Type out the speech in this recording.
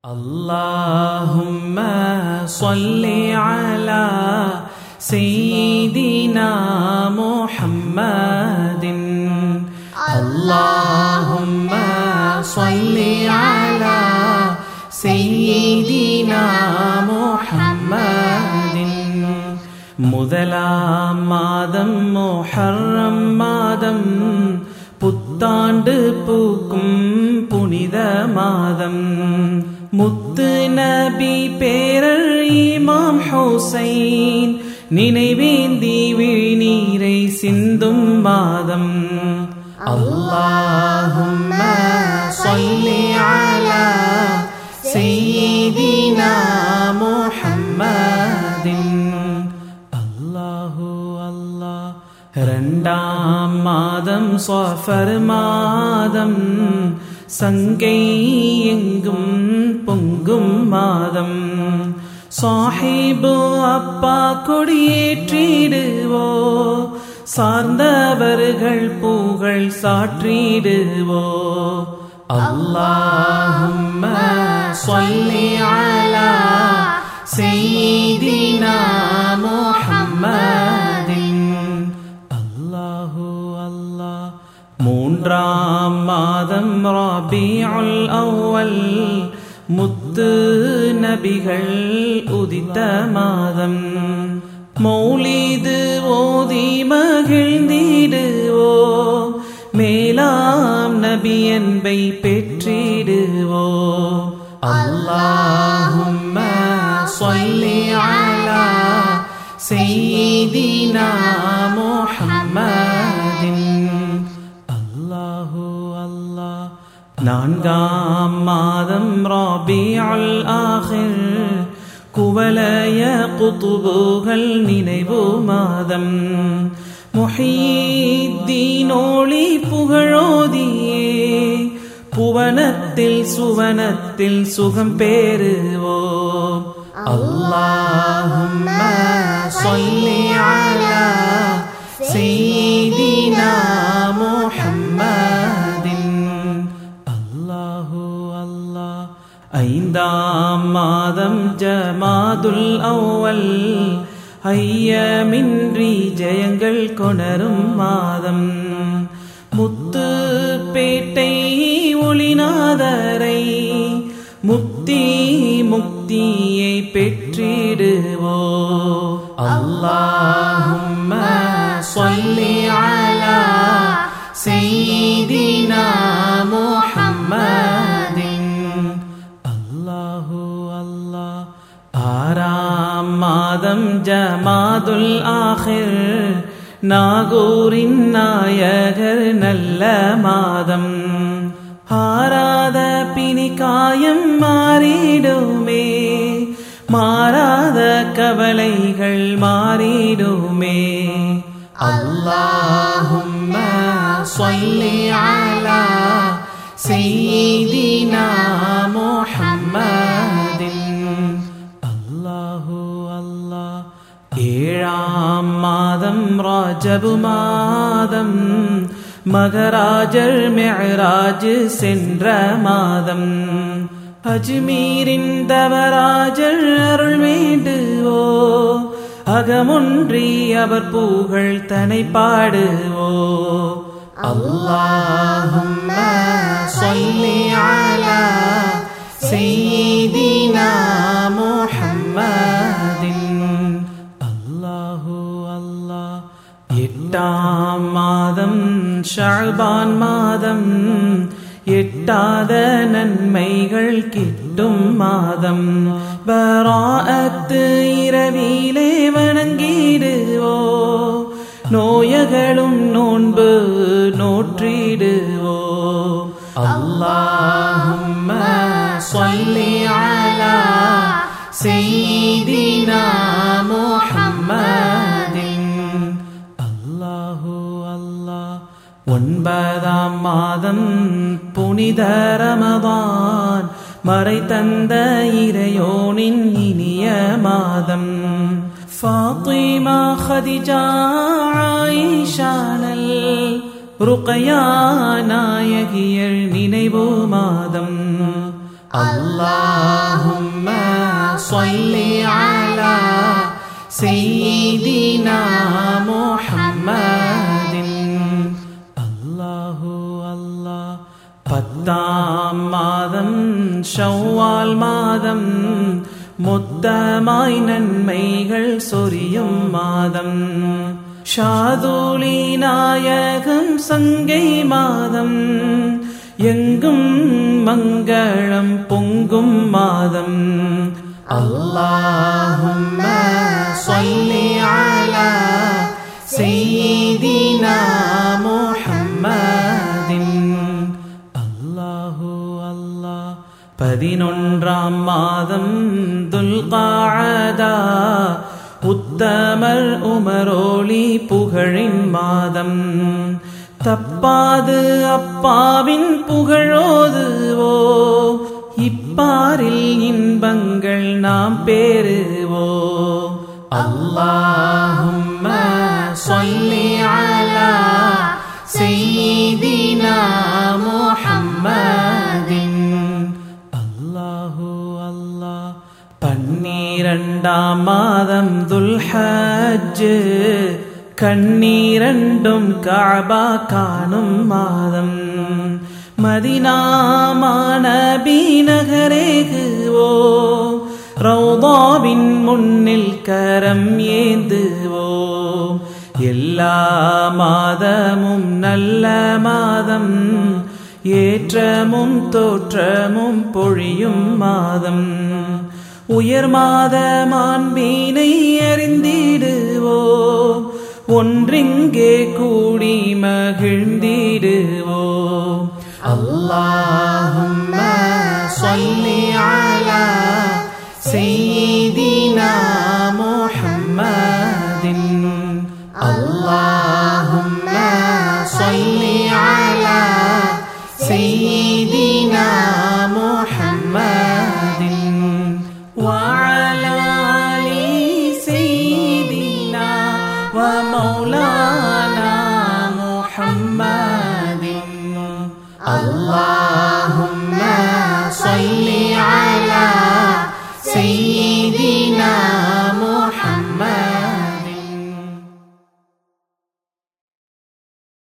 اللهم صل على سيدنا محمد اللهم صل على سيدنا محمد முதலாம் மாதம் மொஹர்ரம் மாதம் புத்தாண்டு பூக்கும் புனித மாதம் முத்து நபி பேரர் இமாம் ஹுசைன் நினைவேந்தி விழிநீரை சிந்தும் மாதம் اللهم صل على سيدنا محمد അല്ലാഹു അല്ലാ രണ്ടാം മാതം സ്വഫർ മാതം സങ്കൈ എങ്കും പൊങ്കും മാതം സാഹിബ് அப்பா கொடியேற்றிடுவோ சார்ந்தவர்கள் புகழ் சாற்றிடுவோ اللهم صل على سيدنا محمد அல்லாஹு அல்லாஹ் மூன்றாம் மாதம் ரபியுல் அவ்வல் முத்து நபிகள் உதித்த மாதம் மௌலிது ஓதி மகிழ்ந்திடுவோ மேலாம் நபி என்பை பெற்றிடுவோ اللهم صل على سيدنا محمد الله الله நான்காம் மாதம் ராபியுல் ஆஹிர் குவலய குதுபுகள் நினைவு மாதம் முஹீத்தீனோழி புகழோதியே புவனத்தில் சுவனத்தில் சுகம் பெறுவோ اللهم صل على سيدنا محمد الله الله ஐந்தாம் மாதம் ஜமாதுல் அவ்வல் ஐயமின்றி ஜெயங்கள் கொணரும் மாதம் முத்து பேட்டை ஒளிநாதரை முக்தி முக்தியை பெற்றிடுவோ اللهم صل على سيدنا محمد الله الله ஆறாம் மாதம் ஜமாதுல் ஆஹிர் நாகூரின் நாயகர் நல்ல மாதம் ஆராத பிணி காயம் மாறிடுமே மாறாத கவலைகள் மாறிடுமே اللهم صل على سيدنا محمد الله الله ஏழாம் மாதம் ராஜபு மாதம் மகராஜர் மெஹராஜ் சென்ற மாதம் அஜ்மீரின் தவராஜர் அருள் வேண்டுவோ அகமொன்றி அவர் புகழ் தனை பாடுவோ اللهم صل على سيدنا محمد الله الله எட்டாம் மாதம் ஷாபான் மாதம் எட்டாத நன்மைகள் கிட்டும் மாதம் பராஅத்து இரவிலே வணங்கிடுவோ நோயகளும் நோன்பு நோற்றிடுவோ اللهم صل على سيدنا محمد الله الله ஒன்பதாம் மாதம் புனித ரமதான் மறை தந்த இறையோனின் இனிய மாதம் ஃபாத்திமா ஹதிஜா ஆயிஷானல் ருக்கையா நாயகியர் நினைவு மாதம் اللهم صل على سيدنا محمد الله الله பத்தாம் மாதம் ஷவ்வால் மாதம் முத்தமாய் நன்மைகள் சொரியும் மாதம் ஷாதூலி நாயகம் சங்கை மாதம் எங்கும் மங்களம் பொங்கும் மாதம் அல்லாஹும்ம சொல்லி அலா செய்தினா முஹம்மதின் அல்லாஹு அல்லாஹ் பதினொன்றாம் மாதம் துல்காதா உத்தமர் உமரோலி புகழின் மாதம் தப்பாது அப்பாவின் புகழோதுவோ இப்பாரில் இன்பங்கள் நாம் பேருவோ அல்லாஹும்ம சொல்லி அலா செய்தினா முஹம்மதின் அல்லாஹு அல்லாஹ் பன்னிரண்டாம் மாதம் துல்ஹஜ் கண்ணீரண்டும் காபா காணும் மாதம் மதினாமான பீநகரேகுவோ ரௌதாவின் முன்னில் கரம் ஏந்துவோ எல்லா மாதமும் நல்ல மாதம் ஏற்றமும் தோற்றமும் பொழியும் மாதம் உயர் மாத மாண்பீனை அறிந்திடுவோ ஒன்றிங்கே கூடி மகிழ்ந்திடுவோ அல்லாஹும்ம சொல்லி அலா செய்தினா முஹம்மதின் அல்லாஹும்ம சொல்லி அலா செய்தினா முஹம்மதின் وعلى آل سيدنا ومولانا محمد اللهم صل